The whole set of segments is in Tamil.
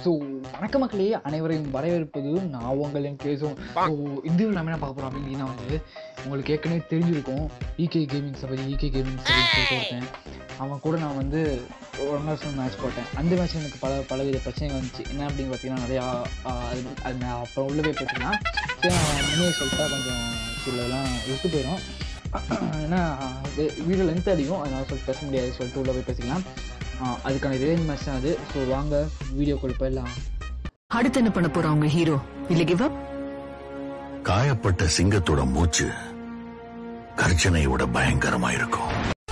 ஸோ வணக்க மக்களே அனைவரையும் வரவேற்பது நான் உங்களின் கேசும் ஸோ இந்த video நம்ம என்ன பார்க்க போகிறோம் அப்படின்னா வந்து உங்களுக்கு ஏற்கனவே தெரிஞ்சிருக்கும் ஈகே கேமிங் சபை ஈகே கேமிங் சபை சொல்லிட்டு ஒருத்தன் அவன் கூட நான் வந்து ஒரு நாள் மேட்ச் போட்டேன் அந்த மேட்ச்சில் எனக்கு பல பலவித பிரச்சனைகள் வந்துச்சு என்ன அப்படின்னு பார்த்தீங்கன்னா நிறையா ஆஹ், அது அது நான் அப்புறம் உள்ளே போய் பார்த்திங்கன்னா சரி நான் முன்னே சொல்லிட்டா கொஞ்சம் சிலதெல்லாம் விட்டு போயிடும் ஏன்னா வீடியோ லென்த் அடிக்கும் அதனால சொல்லிட்டு பேச முடியாது சொல்லிட்டு உள்ளே போய் பேசிக்கலாம் ஆஹ், அதுக்கான ரிவெஞ்ச் மேட்ச் தான் அது ஸோ வாங்க வீடியோ கால் போயிடலாம் அடுத்து என்ன பண்ண போறோம் அவங்க ஹீரோ இல்ல கிவ் அப் காயப்பட்ட சிங்கத்தோட மூச்சு கர்ஜனையோட பயங்கரமா இருக்கும்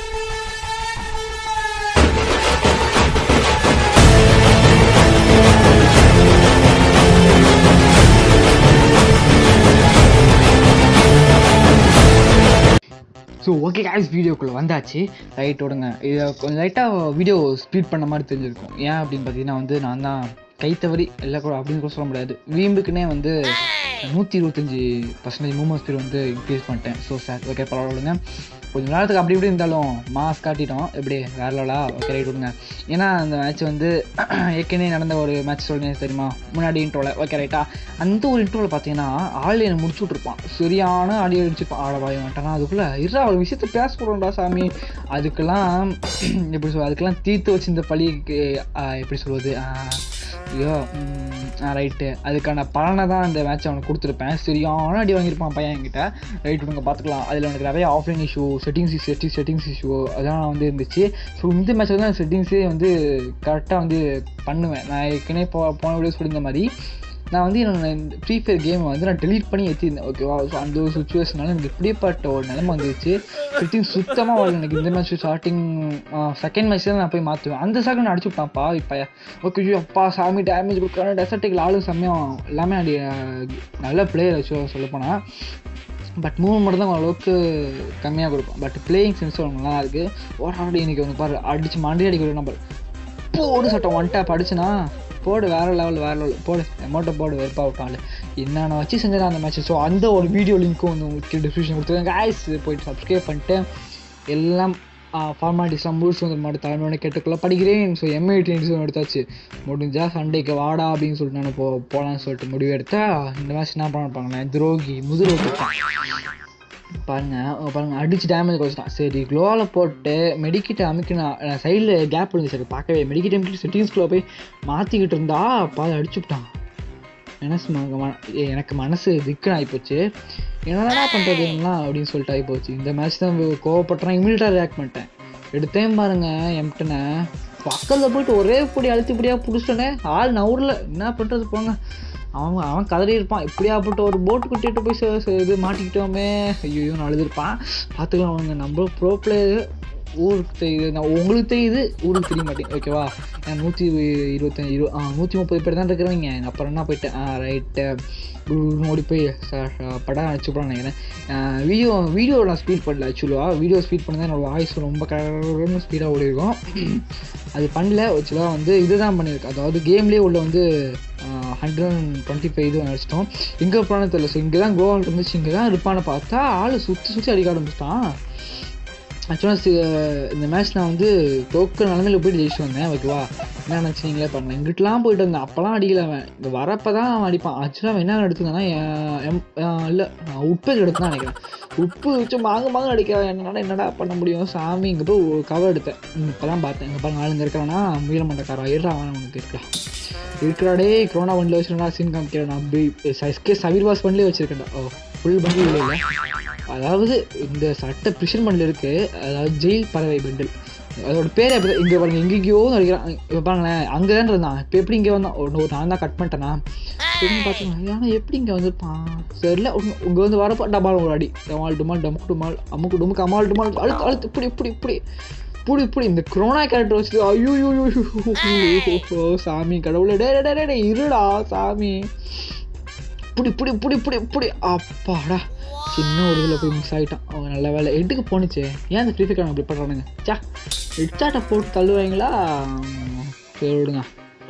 ஸோ ஓகே guys வீடியோக்குள்ளே வந்தாச்சு ரைட் விடுங்க இதை கொஞ்சம் லைட்டாக வீடியோ ஸ்பீட் பண்ண மாதிரி தெரிஞ்சிருக்கும் ஏன் அப்படின்னு பார்த்தீங்கன்னா வந்து நான் தான் கை தவறி எல்லாம் கூட அப்படின்னு கூட சொல்ல முடியாது வீம்புக்குன்னே வந்து நூற்றி இருபத்தஞ்சி பர்சன்டேஜ் மூமெண்ட் ஸ்பீட் வந்து இன்க்ரீஸ் பண்ணிட்டேன் ஸோ சார் ஓகே பரவாயில்ல விடுங்க கொஞ்ச நேரத்துக்கு அப்படி இப்படி இருந்தாலும் மாஸ் காட்டிட்டோம் எப்படி வேற லெவலா ஓகே ரைட் விடுங்க ஏன்னா அந்த மேட்ச் வந்து ஏற்கனவே நடந்த ஒரு மேட்ச் சொல்லுங்க தெரியுமா முன்னாடி இன்ட்ரோவில் ஓகே ரைட்டா அந்த ஒரு இன்ட்ரோவில் பார்த்தீங்கன்னா ஆள் என்னை முடிச்சு விட்ருப்பான் சரியான ஆடியோ அடிச்சுப்பான் ஆட வாய மாட்டானா அதுக்குள்ளே இருடா ஒரு விஷயத்த பேச போகிறோம்டா சாமி அதுக்கெல்லாம் எப்படி சொல்வது அதுக்கெல்லாம் தீர்த்து வச்சு இந்த பழிக்கு ஆஹ், எப்படி சொல்வது ஆஹ், ஐயோ ரைட்டு அதுக்கான பலனை தான் அந்த மேட்ச் அவனுக்கு கொடுத்துருப்பேன் சரியான அடி வாங்கியிருப்பான் பையன் என்கிட்ட ரைட் விடுங்க பார்த்துக்கலாம் அதில் எனக்கு நிறைய ஆஃப்லைன் இஷ்யூ செட்டிங்ஸ் செட்டி செட்டிங்ஸ் இஷ்யூ அதெல்லாம் வந்து இருந்துச்சு ஸோ இந்த மேட்ச்சில் தான் செட்டிங்ஸே வந்து கரெக்டாக வந்து பண்ணுவேன் நான் ஏற்கனவே போ போன வீடியோ சொல்லியிருந்த மாதிரி நான் வந்து என்னோட ஃப்ரீ ஃபயர் கேமை வந்து நான் delete பண்ணி ஏற்றிருந்தேன் ஓகேவா ஸோ அந்த ஒரு சுச்சுவேஷனால எனக்கு இப்படிப்பட்ட ஒரு நிலைமை வந்துருச்சு செட்டிங் சுத்தமாக வரல எனக்கு இந்த மேட்ச் ஸ்டார்டிங் செகண்ட் மேட்ச் தான் நான் போய் மாற்றுவேன் அந்த செகண்ட் அடிச்சு விட்டான்ப்பா இப்போ ஓகே ஐயோ அப்பா சாமி டேமேஜ் கொடுக்குறாங்க டெசர்ட்டில் ஆளும் செம்மையும் எல்லாமே அடி அஹ், நல்ல பிளேயர் வச்சு சொல்லப்போனால் பட் மூவ் மட்டும் தான் ஓரளவுக்கு கம்மியாக கொடுப்போம் பட் பிளேயிங் சென்ஸ் நல்லா இருக்குது ஓடாடி இன்னைக்கு ஒன்று பாரு அடிச்சு மண்டி அடிக்கிற நம்பர் போடு சட்டம் ஒன் டேப் அடிச்சுனா போடு வேற லெவல் வேற லெவல் போடு அமௌண்ட்டை போடு வெறுப்பா விட்டாள் என்னென்ன வச்சு செஞ்சேன் அந்த மேட்ச் ஸோ அந்த ஒரு வீடியோ லிங்க்கும் வந்து உங்களுக்கு டிஸ்கிரிப்ஷன் கொடுத்துருக்கேன் guys போயிட்டு சப்ஸ்கிரைப் பண்ணிட்டு எல்லாம் ஃபார்மாலிட்டிஸ்லாம் முடிச்சு வந்து மட்டும் தலைமையோட கேட்டுக்குள்ள படிக்கிறேன் ஸோ எம்ஏ டென்ஷன் எடுத்தாச்சு முடிஞ்சா சண்டேக்கு வாடா அப்படின்னு சொல்லிட்டு நான் போ போகலான்னு சொல்லிட்டு முடிவு எடுத்தா இந்த மேட்ச் என்ன பண்ண பாருங்களேன் துரோகி முதுகு பாருங்க அங்க பாருங்க அடிச்சு டேமேஜ் குறைச்சிட்டான் சரி க்ளோவில் போட்டு மெடிக்கிட்ட அமைக்க நான் சைடில் கேப் இருந்துச்சு சரி பார்க்கவே மெடிக்கிட்ட அமைக்கிட்டு செட்டிங்ஸ்குள்ளே போய் மாற்றிக்கிட்டு இருந்தா பாதி அடிச்சு விட்டான் மனசு ம- ம- ஏ, எனக்கு மனசு திக்குன்னு ஆகிப்போச்சு என்னடா பண்ணுறதுலாம் அப்படின்னு சொல்லிட்டு ஆகிப்போச்சு இந்த மேட்ச் தான் கோவப்பட்டுறான் இமீடியட்டாக ரியாக்ட் பண்ணிட்டேன் எடுத்தேன் பாருங்க எம்டனை பக்கத்தில் போயிட்டு ஒரே பொடி அழுத்தி பொடியாக பிடிச்சிட்டனே ஆள் நவுரில் என்ன பண்ணுறது போங்க அவன் அவன் கதறி இருப்பான் இப்படியாப்பட்ட ஒரு போட்டு குட்டிட்டு போய் ச- ச- இது மாட்டிக்கிட்டோமே ஐயோ அழுதுருப்பான் பார்த்துக்கலாம் அவங்க நம்ம ப்ரோ பிளேயர் ஊருக்கு தெரியுது நான் உங்களுக்கு தெரியுது ஊருக்கு தெரிய மாட்டேங்குது ஓகேவா நான் நூற்றி இருபத்தஞ்சி இரு ஆ நூற்றி முப்பது பேர் தான் இருக்கிறவங்க அப்புறம் என்ன போயிட்டேன் ஆ ரைட்டு ஓடி போய் ச- ச- படம் அடிச்சுப்படான்னு நினைக்கிறேன் வீடியோ வீடியோ நான் ஸ்பீட் பண்ணல ஆக்சுவலாக வீடியோ ஸ்பீட் பண்ணதான் என்னோட வாய்ஸ் ரொம்ப கரெக்டாக ஸ்பீடாக ஓடி இருக்கும் அது பண்ணல ஆக்சுவலாக வந்து இதுதான் பண்ணியிருக்கேன் அதாவது கேம்லேயே உள்ள வந்து ஹண்ட்ரட் அண்ட் டுவெண்ட்டி ஃபைவ் இது அடிச்சிட்டோம் எங்கே போனாலும் தெரியல ஸோ இங்கே தான் கோவால் இருந்துச்சு இங்கே தான் இருப்பான்னு பார்த்தா ஆள் சுற்றி சுற்றி அடிக்க ஆரம்பிச்சிட்டான் ஆக்சுவலாக இந்த மேட்ச் நான் வந்து தோக்கிற நிலமையில போயிட்டு ஜெயிச்சு வந்தேன் ஓகேவா என்ன நினச்சிங்களே பாருங்க இங்கிட்டலாம் போயிட்டு வந்தேன் அப்போலாம் அடிக்கல அவன் இங்கே வரப்போ தான் அவன் அடிப்பான் ஆக்சுவலாக அவன் என்ன எடுத்துருந்தானா இல்லை உப்பு எடுத்து தான் நினைக்கிறேன் உப்பு வச்சு மாங்க மாங்க அடிக்கிறான் என்னடா என்னடா பண்ண முடியும் சாமி இங்கே போய் ஒரு கவர் எடுத்தேன் இப்போ தான் பார்த்தேன் இங்கே பாருங்க ஆளுங்க இருக்கிறானா மீற மாட்டேக்காரன் ஏறா அவன் உனக்கு இருக்கலாம் இருக்கிறாடே கொரோனா வண்டியில் வச்சிருக்கா சீன் காமிக்கிறேன் அப்படி எஸ்கே சவீர் வாஸ் பண்ணலே வச்சிருக்கேன்டா ஓ ஃபுல் பண்டில் இல்லை அதாவது இந்த சட்டை பிரிஷன் பண்டில் இருக்கு அதாவது ஜெயில் பறவை பண்டில் அதோட பேர் அப்படி இங்கே பாருங்க எங்கெங்கேயோ நடிக்கிறான் இப்போ பாருங்களேன் அங்கே தான் இருந்தான் இப்போ எப்படி இங்கே வந்தான் ஒன்று ஒரு நான் தான் கட் பண்ணிட்டேனா சரின்னு பார்த்தீங்கன்னா ஆனால் எப்படி இங்கே வந்துருப்பான் சரில இங்கே வந்து வரப்போ டபால் ஒரு அடி டமால் டுமால் டமுக்கு டுமால் அமுக்கு டுமுக்கு அமால் டுமால் அழுத்து அழுத்து இப்படி இப்படி இப்படி இப்படி இப்படி இந்த குரோனா கேரக்டர் வச்சுட்டு ஐயோ சாமி கடவுளே டே டே டே, டே இருடா சாமி இப்படி இப்படி இப்படி இப்படி இப்படி அப்பாடா சின்ன ஒரு இதில் போய் மிஸ் ஆகிட்டான் அவன் நல்ல வேலை எட்டுக்கு போணுச்சு ஏன் அந்த ஃப்ரீ ஃபயர் அப்படி பண்ணுறானுங்க சா ஹெட்சாட்டை போட்டு தள்ளுவாங்களா சரி விடுங்க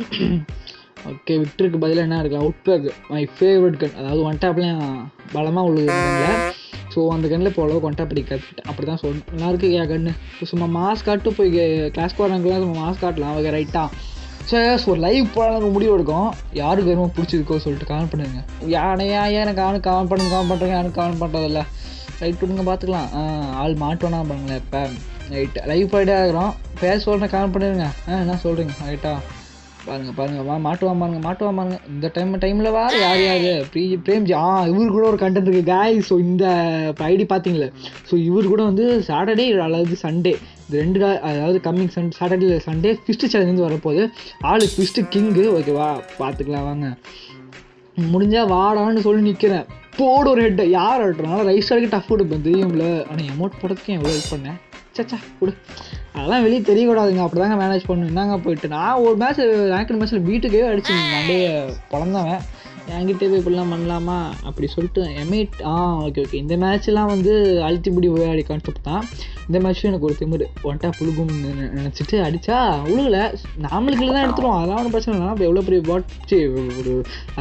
ஓகே விக்டருக்கு பதிலாக என்ன இருக்கு அவுட்பேக் மை ஃபேவரட் கன் அதாவது ஒன் டேப்லேயும் பலமாக உள்ளது ஸோ அந்த கண்ணில் இப்போ அளவுக்கு ஒன் டேப் கற்றுக்கிட்டேன் அப்படி தான் சொல்லணும் நல்லா இருக்கு என் கண்ணு சும்மா மாஸ் காட்டு போய் கிளாஸ் போகிறாங்கலாம் சும்மா மாஸ் காட்டலாம் அவங்க ரைட்டாக ஸோ ஒரு லைவ் போட முடிவு எடுக்கும் யாருக்கு வேணுமோ பிடிச்சிருக்கோ சொல்லிட்டு கமெண்ட் பண்ணுங்க யானையா ஏன் எனக்கு அவனுக்கு கமெண்ட் பண்ணுங்க கமெண்ட் பண்ணுறேன் எனக்கு கமெண்ட் பண்ணுறதில்ல ரைட் விடுங்க பார்த்துக்கலாம் ஆ, ஆள் மாட்டோன்னா பாருங்களேன் இப்போ ரைட் லைவ் போயிட்டே இருக்கிறோம் பேச சொல்கிறேன் கமெண்ட் பண்ணிடுங்க ஆ என்ன சொல்கிறீங்க ரைட்டா பாருங்க பாருங்க வா மாட்டுவான் பாருங்க மாட்டுவான் பாருங்க இந்த டைம் டைமில் வா யார் யார் ப்ரீ பிரேம்ஜி ஆ இவர் கூட ஒரு கண்டென்ட் இருக்குது காய் ஸோ இந்த ஐடி பார்த்தீங்களே ஸோ இவர் கூட வந்து சாட்டர்டே அதாவது சண்டே இது ரெண்டு நாள் அதாவது coming Sunday Saturday Sunday first சேலஞ்சிலேருந்து வரப்போகுது ஆளு ஃபிஸ்ட்டு கிங்கு ஓகேவா பார்த்துக்கலாம் வாங்க முடிஞ்சா வாடான்னு சொல்லி நிற்கிறேன் போடு ஒரு ஹெட்டை யார் ஆட்டுறனால ரைஸ் ஸ்டாருக்கு டஃப் கொடுப்பேன் தெரியும்ல ஆனால் எமௌண்ட் போடுறதுக்கு எவ்வளோ ஹெல்ப் பண்ணேன் சச்சா கொடு அதெல்லாம் வெளியே தெரியக்கூடாதுங்க அப்படி தாங்க மேனேஜ் பண்ணணும் என்னங்க போயிட்டு நான் ஒரு மேட்ச் ரேங்கட் மேட்ச்சில் வீட்டுக்கே அடிச்சு மண்டையை பிறந்தவன் என்கிட்ட போய் இப்படிலாம் பண்ணலாமா அப்படி சொல்லிட்டு எமேட் ஆ ஓகே ஓகே இந்த மேட்ச்லாம் வந்து அழுத்திப்படி விளையாடி கான்செப்ட் தான் இந்த மேட்ச்சும் எனக்கு ஒரு திமிரு ஒன்ட்டா புழுகும்னு நினை- நினைச்சிட்டு அடித்தா உழுகல நாமளுக்கு தான் எடுத்துருவோம் அதெல்லாம் ஒன்றும் பிரச்சனை இல்லை இப்போ எவ்வளோ பெரிய பாட் சி ஒரு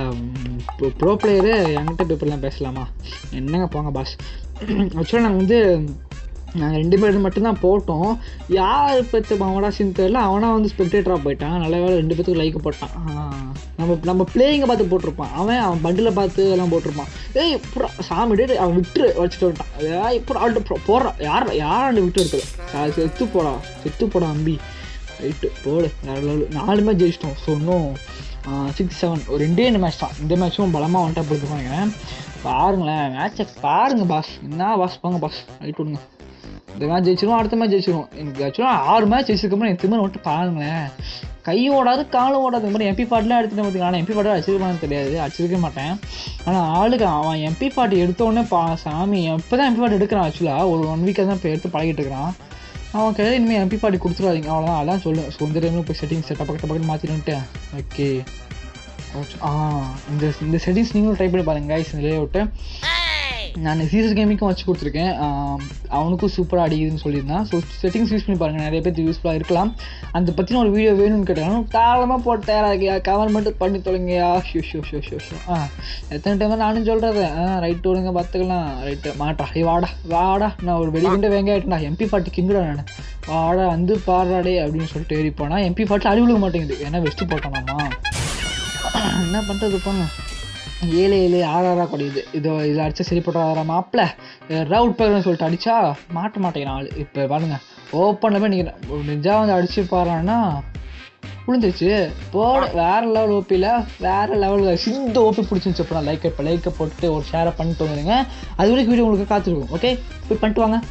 ப்ரோ பிளேயரு என்கிட்ட போய் இப்படிலாம் பேசலாமா என்னங்க போங்க பாஸ் ஆக்சுவலாக நாங்கள் வந்து நாங்கள் ரெண்டு பேரும் மட்டும்தான் போட்டோம் யார் பெற்ற அவனாசின்னு தெரியல அவனா வந்து ஸ்பெக்டேட்டராக போயிட்டான் நல்ல வேலை ரெண்டு பேத்துக்கு லைக் போட்டான் ஆ, நம்ம நம்ம பிளேயிங்கை பார்த்து போட்டிருப்பான் அவன் அவன் பண்டில் பார்த்து எல்லாம் போட்டிருப்பான் ஏய் புறா சாமி டேய் அவன் விட்டுரு வச்சுட்டு வந்துட்டான் ஏய் புறா ஆட்டு போடுறான் யார் யாராண்டு விட்டு இருக்குது செத்து போடா செத்து போடா அம்பி ரைட்டு போடு வேற level. நாலு மேட்ச் ஜெயிச்சிட்டோம் ஸோ இன்னும் சிக்ஸ் செவன் ஒரு ரெண்டே ரெண்டு மேட்ச் தான் இந்த மேட்ச்சும் பலமாக வந்துட்டா போட்டுருப்பாங்க பாருங்களேன் மேட்சை பாருங்க பாஸ் என்ன பாஸ் போங்க பாஸ் ரைட் விடுங்க இந்த மேட்ச் ஜெயிச்சிரும் அடுத்த மேட்ச் ஜெயிச்சிரும் எனக்கு ஆக்சுவலாக ஆறு மேட்ச் ஜெயிச்சிருக்கப்புறம் எனக்கு திரும்ப மட்டும் பாருங்களேன் கையும் ஓடாது காலும் ஓடாது இந்த மாதிரி எம்பி பாட்டிலாம் எடுத்துட்டு பார்த்தீங்கன்னா ஆனால் எம்பி பாட்டு அடிச்சிருப்பான்னு தெரியாது அடிச்சிருக்க மாட்டேன் ஆனால் ஆளுக்கு அவன் எம்பி பாட்டு எடுத்த உடனே பா சாமி இப்போ தான் எம்பி பாட்டு எடுக்கிறான் ஆக்சுவலாக ஒரு ஒன் வீக்காக தான் இப்போ எடுத்து பழகிட்டு இருக்கிறான் அவன் கையில் இனிமேல் எம்பி பாட்டி கொடுத்துருவாதீங்க அவ்வளோதான் அதான் சொல்லு ஸோ இந்த டைமில் போய் செட்டிங்ஸ் செட்டப் பக்கத்து பக்கத்து மாற்றிட்டு ஓகே ஆ இந்த இந்த செட்டிங்ஸ் நீங்களும் ட்ரை பண்ணி பாருங்க guys இந்த லேஅவுட்டு நான் சீசர் கேமிங்க்கும் வச்சு கொடுத்துருக்கேன் ஆம், அவனுக்கும் சூப்பராக அடிக்குதுன்னு சொல்லியிருந்தான் ஸோ செட்டிங்ஸ் யூஸ் பண்ணி பாருங்கள் நிறைய பேருக்கு யூஸ்ஃபுல்லாக இருக்கலாம் அந்த பற்றின ஒரு வீடியோ வேணும்னு கேட்டாலும் காலமாக போட்டு தயாராகியா கவர் மட்டும் பண்ணி தொலைங்கயா show show show show show ஆ எத்தனை டைம் நானும் சொல்கிறது ஆ ரைட் விடுங்க பார்த்துக்கலாம் ரைட்டு மாட்டா ஏய் வாடா வாடா நான் ஒரு வெளிக்கொண்டு வெங்காயிட்டா எம்பி ஃபார்ட்டி கிங்குடா நான் வாடா வந்து பாடுறாடே அப்படின்னு சொல்லிட்டு ஏறி போனால் எம்பி ஃபார்ட்டி அடி விழுக மாட்டேங்குது ஏன்னா வெஸ்ட்டு போட்டோமாம்மா என்ன பண்ணுறது போங்க ஏழு ஏழு ஆறு ஆறா குறையுது இதோ இதை அடிச்சா சரிப்பட்டு வர மாப்பிள்ள ரவுட் பேர்னு சொல்லிட்டு அடிச்சா மாட்ட மாட்டேங்கிறான் ஆள் இப்போ பாருங்க ஓப்பனில் போய் நிற்கிறேன் நிஜா வந்து அடிச்சு பாறான்னா விழுந்துருச்சு போட வேற லெவல் ஓப்பியில் வேற லெவல் சிந்த ஓப்பி பிடிச்சிருந்துச்சு அப்புறம் லைக் இப்போ லைக்கை போட்டுட்டு ஒரு ஷேரை பண்ணிட்டு வந்துடுங்க அது வரைக்கும் வீடியோ உங்களுக்கு காத்திருக்கும் ஓகே போய் பண்ணிட்டு வாங்க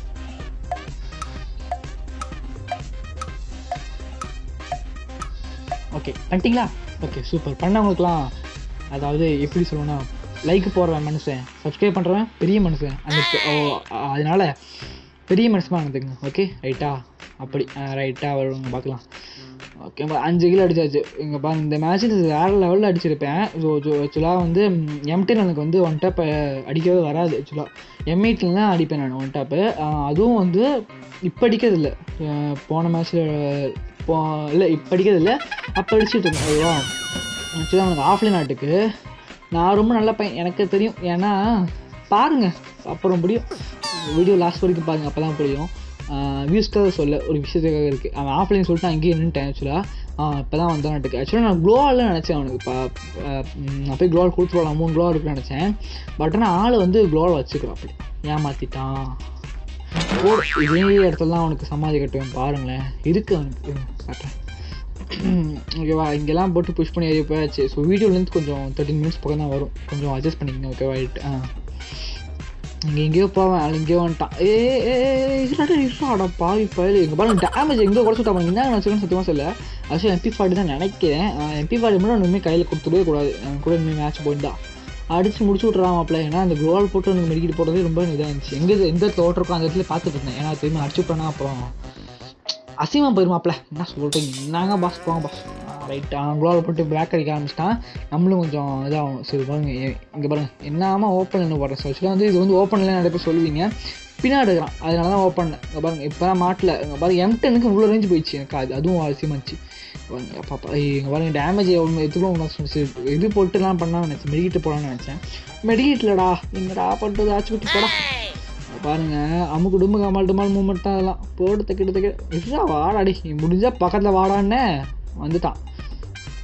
ஓகே பண்ணிட்டீங்களா ஓகே சூப்பர் பண்ணவங்களுக்குலாம் அதாவது எப்படி சொல்லணும்னா லைக் போடுறவன் மனுஷன் சப்ஸ்கிரைப் பண்ணுறவன் பெரிய மனுஷன் அந்த பெ- ஓ அ- அதனால பெரிய மனுஷமாக நடந்துக்குங்க ஓகே ரைட்டா அப்படி ரைட்டாக வருவாங்க பார்க்கலாம் ஓகே அஞ்சு கிலோ அடிச்சாச்சு இங்கே பாருங்க இந்த மேட்ச் வேறு லெவலில் அடிச்சிருப்பேன் ஸோ ஆக்சுவலாக வந்து எம்டென் எனக்கு வந்து ஒன் டாப் அடிக்கவே வராது ஆக்சுவலாக எம்ஐட்டில் தான் அடிப்பேன் நான் ஒன் டாப்பு அதுவும் வந்து இப்போ அடிக்கிறது இல்லை போன மேட்ச்சில் போ இல்லை இப்போ அடிக்கிறது இல்லை அப்போ அடிச்சுட்டு இருந்தேன் ஓகேவா ஆக்சுவலாக எனக்கு ஆஃப்லைன் ஆட்டுக்கு நான் ரொம்ப நல்ல பையன் எனக்கு தெரியும் ஏன்னா பாருங்க அப்புறம் புரியும் வீடியோ லாஸ்ட் வரைக்கும் பாருங்க அப்போ தான் புரியும் வியூஸ்க்காக சொல்ல ஒரு விஷயத்துக்காக இருக்குது அவன் ஆஃப்லைன் சொல்லிட்டு நான் அங்கேயே நின்றுட்டேன் ஆக்சுவலாக இப்போ தான் வந்தான் நாட்டுக்கு ஆக்சுவலாக நான் க்ளோவால் நினச்சேன் அவனுக்கு இப்போ நான் போய் க்ளோவால் கொடுத்துருவான் மூணு க்ளோவா இருக்குன்னு நினச்சேன் பட் ஆனால் ஆள் வந்து க்ளோவால் வச்சுக்கிறான் அப்படி ஏமாற்றிட்டான் போடு இதே இடத்துல தான் அவனுக்கு சமாதி கட்டுவேன் பாருங்களேன் இருக்கு அவனுக்கு இருங்க, காட்டுறேன் ஓகேவா இங்கெல்லாம் போட்டு புஷ் பண்ணி ஏறி போயாச்சு ஸோ வீடியோலேருந்து கொஞ்சம் தேர்ட்டின் மினிட்ஸ் பக்கம் தான் வரும் கொஞ்சம் அட்ஜஸ்ட் பண்ணிக்கங்க ஓகேவா ரைட் ஆ இங்கே எங்கேயோ போவேன் அது எங்கேயோ வந்துட்டான் ஏ ஏ இல்லாடா இருப்பாடா பாவி பயல் எங்கள் பாருங்க டேமேஜ் எங்கே குறைச்சிட்டா பாருங்க என்ன நினச்சிக்கணும் சத்தியமாக சொல்ல ஆக்சுவலி எம்பி ஃபார்ட்டி தான் நினைக்கிறேன் எம்பி ஃபார்ட்டி மட்டும் இனிமேல் கையில் கொடுத்துடவே கூடாது எனக்கு கூட இனிமேல் மேட்ச் போயிட்டா அடிச்சு முடிச்சு விட்றான் மாப்பிள்ள ஏன்னா அந்த குளோவால் போட்டு எனக்கு மெடிக்கிட்டு போடுறதே ரொம்ப இதாக இருந்துச்சு எங்கே எந்த இடத்துல இருக்கோ அந்த இடத்துல பார்த்துட்டு இருந்தேன் ஏன்னா திரும்பி அடிச்சு விட்டேன்னா அப்புறம் அசிங்கமாக போயிருமாப்ல என்ன சொல்கிறீங்க என்னங்க பாஸ் போங்க பாஸ் ரைட் அவன் குளோவில் போட்டு பிளாக் அடிக்க ஆரம்பிச்சிட்டான் நம்மளும் கொஞ்சம் இதாகும் சரி பாருங்க இங்கே பாருங்க என்னாமல் ஓப்பன் என்ன போடுறேன் ஆக்சுவலாக வந்து இது வந்து ஓப்பனில் நிறைய பேர் சொல்லுவீங்க பின்னாடி இருக்கிறான் அதனால தான் ஓப்பன் இங்கே பாருங்க இப்போ தான் மாட்டில் இங்கே பாருங்க எம்டனுக்கு இவ்வளோ ரேஞ்ச் போயிடுச்சு எனக்கு அது அதுவும் அவசியமாச்சு பாருங்க பாப்பா இங்கே பாருங்க டேமேஜ் எவ்வளோ எதுக்கும் இது போட்டுலாம் பண்ணால் நினச்சேன் மெடிக்கிட்டு போகலான்னு நினச்சேன் மெடிக்கிட்டலடா எங்கடா பண்ணிட்டு ஆச்சு விட்டு போடா பாருங்க அமுக்கு டும்பு கமால் டுமால் மூமெண்ட் தான் அதெல்லாம் போட்டு தைக்கிட்டு தைக்க இதுதான் வாடாடி நீ முடிஞ்சா பக்கத்தில் வாடான்னே வந்துட்டான்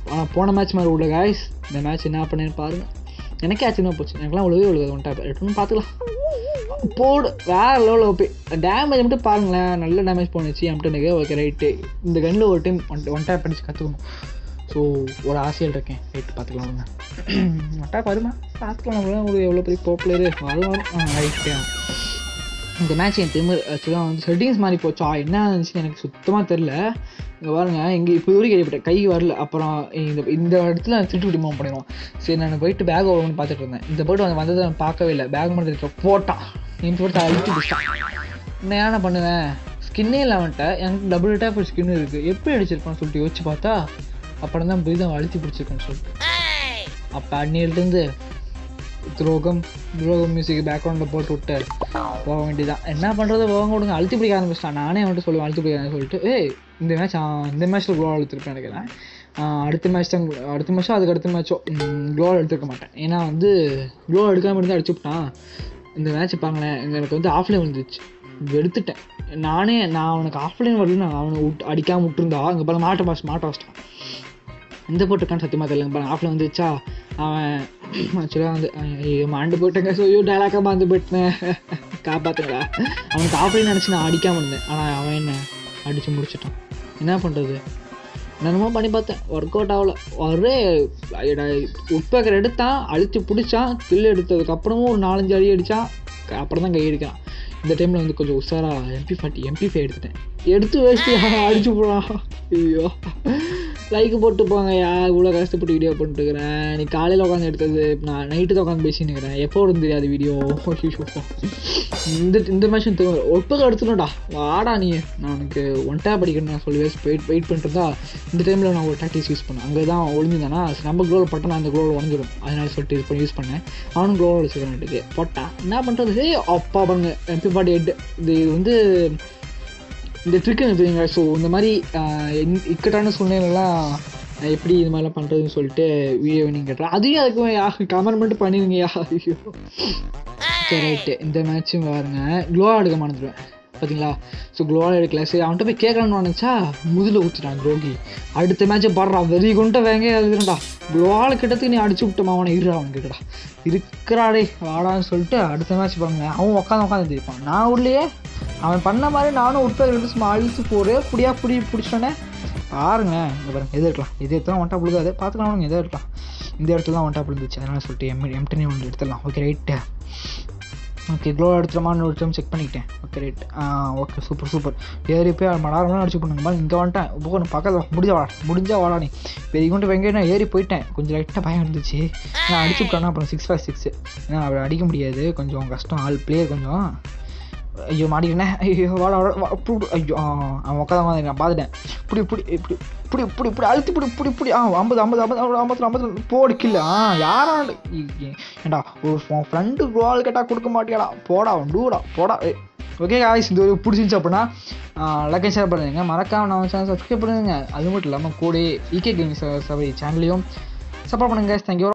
ஆனால் போன மேட்ச் மாதிரி உள்ள காய்ஸ் இந்த மேட்ச் என்ன பண்ணேன்னு பாருங்கள் எனக்கே ஆச்சரியமாக போச்சு எனக்குலாம் உழவே உழுகுது ஒன் டைப் ரெட்டுன்னு பார்த்துக்கலாம் போடு வேறு லெவலில் ஓப்பே டேமேஜ் மட்டும் பாருங்களேன் நல்ல டேமேஜ் போணுச்சு எம்டனுக்கு ஓகே ரைட்டு இந்த கன்னில் ஒரு டைம் ஒன் ஒன் டைப் அடிச்சு கற்றுக்கணும் ஸோ ஒரு ஆசையில் இருக்கேன் ரைட்டு பார்த்துக்கலாம் வாங்க ஒன் டைப் வருமா பார்த்துக்கலாம் நம்மளாம் ஒரு எவ்வளோ பெரிய பாப்புலரு வரும் வரும் ரைட்டு இந்த மேட்ச் என் திமிர் ஆக்சுவலாக வந்து செட்டிங்ஸ் மாதிரி போச்சா என்ன இருந்துச்சுன்னு எனக்கு சுத்தமாக தெரில இங்கே பாருங்க இங்கே இப்போ வரைக்கும் கேள்விப்பட்டேன் கை வரல அப்புறம் இந்த இந்த இடத்துல திருட்டு விட்டு மூவ் பண்ணிடுவோம் சரி நான் போயிட்டு பேக் ஓவர்னு பார்த்துட்டு இருந்தேன் இந்த போய்ட்டு வந்து வந்ததை நான் பார்க்கவே இல்லை பேக் மட்டும் இருக்க போட்டான் என் போட்டு அழுத்தி பிடிச்சான் என்ன ஏன்னா பண்ணுவேன் ஸ்கின்னே இல்லாமட்ட எனக்கு டபுள் டேப் ஸ்கின் இருக்குது எப்படி அடிச்சிருப்பான்னு சொல்லிட்டு யோசிச்சு பார்த்தா அப்புறம் தான் புரியுது அவன் அழுத்தி பிடிச்சிருக்கேன்னு சொல்லிட்டு அப்போ அன்னியிலிருந்து துரோகம் துரோகம் மியூசிக் பேக்ரவுண்டில் போட்டு விட்டு போக வேண்டியதான் என்ன பண்ணுறது போக கொடுங்க அழுத்தி பிடிக்க ஆரம்பிச்சிட்டான் நானே வந்துட்டு சொல்லுவேன் அழுத்தி பிடிக்காதுன்னு சொல்லிட்டு ஏய் இந்த மேட்ச் இந்த மேட்ச்சில் க்ளோவால் எடுத்துருப்பேன் நினைக்கிறேன் ஆஹ் அடுத்த மேட்ச் தான் அடுத்த மேட்ச்சோ அதுக்கு அடுத்த மேட்ச்சோ க்ளோவால் எடுத்துருக்க மாட்டேன் ஏன்னா வந்து க்ளோவால் எடுக்காமல் இருந்து அடிச்சு விட்டான் இந்த மேட்ச் பாங்களேன் எனக்கு வந்து ஆஃப்லைன் வந்துச்சு எடுத்துட்டேன் நானே நான் அவனுக்கு ஆஃப்லைன் வரல நான் அவனை விட்டு அடிக்காமல் விட்டுருந்தா அங்கே பாருங்க மாட்ட மாஸ் மாட்ட வச்சிட்டான் எந்த போட்டிருக்கான்னு சத்தியமாக தெரியல பாருங்க ஆஃப்லைன் வந்துச்சா அவன் ஆக்சுவலாக வந்து ஐயோ மாண்டு போயிட்டேங்க ஸோ ஐயோ டேலாக்காக மாந்து போயிட்டேன் காப்பாற்றுங்களா அவனுக்கு ஆஃப்லைன் நினச்சி நான் அடிக்காமல் இருந்தேன் ஆனால் அவன் என்ன அடித்து முடிச்சிட்டான் என்ன பண்ணுறது என்னென்னமோ பண்ணி பார்த்தேன் ஒர்க் அவுட் ஆகல ஒரே உட்பேக்கர் எடுத்தான் அழுத்தி பிடிச்சான் கில் எடுத்ததுக்கப்புறமும் ஒரு நாலஞ்சு அடி அடித்தான் அப்புறம் தான் கை அடிக்கிறான் இந்த டைமில் வந்து கொஞ்சம் உஷாராக எம்பி ஃபார்ட்டி எம்பி ஃபைவ் எடுத்துட்டேன் எடுத்து வச்சுட்டு அடிச்சு போடான் ஐயோ லைக் போட்டு போங்க யா இவ்வளோ கஷ்டப்பட்டு வீடியோ பண்ணிட்டுருக்கிறேன் நீ காலையில் உட்காந்து எடுத்தது நான் நைட்டு தான் உட்காந்து பேசினுக்கிறேன் எப்போ வரும் தெரியாது வீடியோ இந்த இந்த மேட்சும் ஒப்பக எடுத்துனோடா வாடா நீ நான் எனக்கு ஒன் டேப் அடிக்கணும் நான் சொல்லி வெயிட் வெயிட் பண்ணிட்டு இருந்தா இந்த டைமில் நான் ஒரு டாக்டிக்ஸ் யூஸ் பண்ணேன் அங்கே தான் ஒளிஞ்சிருந்தானா நம்ம க்ளோவில் பட்டு நான் அந்த க்ளோவில் உடஞ்சிடும் அதனால சொல்லிட்டு இது பண்ணி யூஸ் பண்ணேன் அவனும் க்ளோவில் வச்சுக்கிறேன்ட்டுக்கு போட்டான் என்ன பண்ணுறது ஹே அப்பா பாருங்க எம்பி ஃபார்ட்டி எட்டு இது இது வந்து இந்த ட்ரிக் எனக்கு தெரியுங்க ஸோ இந்த மாதிரி ஆஹ், இன்- இக்கட்டான சூழ்நிலைலாம் நான் எப்படி இது மாதிரிலாம் பண்ணுறதுன்னு சொல்லிட்டு வீடியோ நீங்கள் கேட்டேன் அதையும் அதுக்கு யா கமெண்ட் மட்டும் பண்ணிடுங்கய்யா ஐயோ சரி ரைட்டு இந்த மேட்சும் பாருங்க க்ளோவாக எடுக்க மறந்துடுவேன் பார்த்தீங்களா ஸோ க்ளோவாக எடுக்கல சரி அவன்கிட்ட போய் கேட்கலான்னு நினச்சா முதுல ஊற்றிட்டான் த்ரோகி அடுத்த மேட்ச்சை பாடுறா வெறி கொண்ட வேங்க எழுதுறா க்ளோவால் கிட்டத்துக்கு நீ அடிச்சு விட்டமா அவனை இரு அவன் கிட்டடா இருக்கிறாடே வாடான்னு சொல்லிட்டு அடுத்த மேட்ச் பாருங்க அவன் உட்காந்து உட்காந்து தெரிப்பான் நான் உள்ளேயே அவன் பண்ண மாதிரி நானும் உட்பேர் ரெண்டு சும்மா அழிச்சு போறே புடியா புடி பிடிச்சோன்னே பாருங்க இங்க பாருங்க எது இருக்கலாம் எது எடுத்தாலும் ஒன்ட்டா புழுகாது பார்த்துக்கலாம் எதை இருக்கலாம் இந்த இடத்துல தான் ஒன்ட்டா புழுந்துச்சு அதனால சொல்லிட்டு எம் எம்டனே ஒன்று எடுத்துடலாம் ஓகே ரைட்டு ஓகே க்ளோ எடுத்துலாமான்னு ஒரு டைம் செக் பண்ணிக்கிட்டேன் ஓகே ரைட் ஆ ஓகே சூப்பர் சூப்பர் ஏறி போய் மடாரம் அடிச்சு பண்ணுங்க பாருங்க இங்கே வந்துட்டேன் இப்போ ஒன்று பக்கத்தில் முடிஞ்சா வாடா முடிஞ்சா வாடா நீ பெரிய கொண்டு வெங்க நான் ஏறி போயிட்டேன் கொஞ்சம் லைட்டாக பயம் இருந்துச்சு நான் அடிச்சு விட்டேன்னா அப்புறம் சிக்ஸ் ஃபைவ் சிக்ஸ் ஏன்னா அப்படி அடிக்க முடியாது கொஞ்சம் கஷ்டம் ஆள் பிளேயர் கொஞ்சம் ஐயோ மாட்டிக்கினேன் ஐயோ வாடா வாடா, வா புடி, புடி. ஐயோ ஆ, அவன் உட்காந்து நான் பார்த்துட்டேன் புடி புடி இப்படி புடி புடி புடி அழுத்தி புடி புடி புடி ஆ ஐம்பது ஐம்பது ஐம்பது ஐம்பது ஐம்பது ஐம்பது போடு கில்ல ஆ யாரா ஏண்டா ஒரு உன் ஃப்ரெண்டு ரோல் கேட்டால் கொடுக்க மாட்டியாடா போடா டூடா போடா ஓகே காய்ஸ் இந்த ஒரு பிடிச்சிருந்துச்சு அப்படின்னா லைக் ஷேர் பண்ணுங்க மறக்காம நம்ம சேனல் சப்ஸ்கிரைப் பண்ணுங்க அது மட்டும் இல்லாமல் கூட இகே கேமிங் சபை சேனலையும் சப்போர்ட் பண்ணுங்க guys. Thank you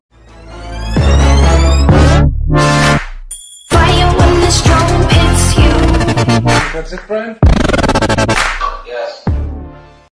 Fire when the storm hits you. That's it, friend? Yes.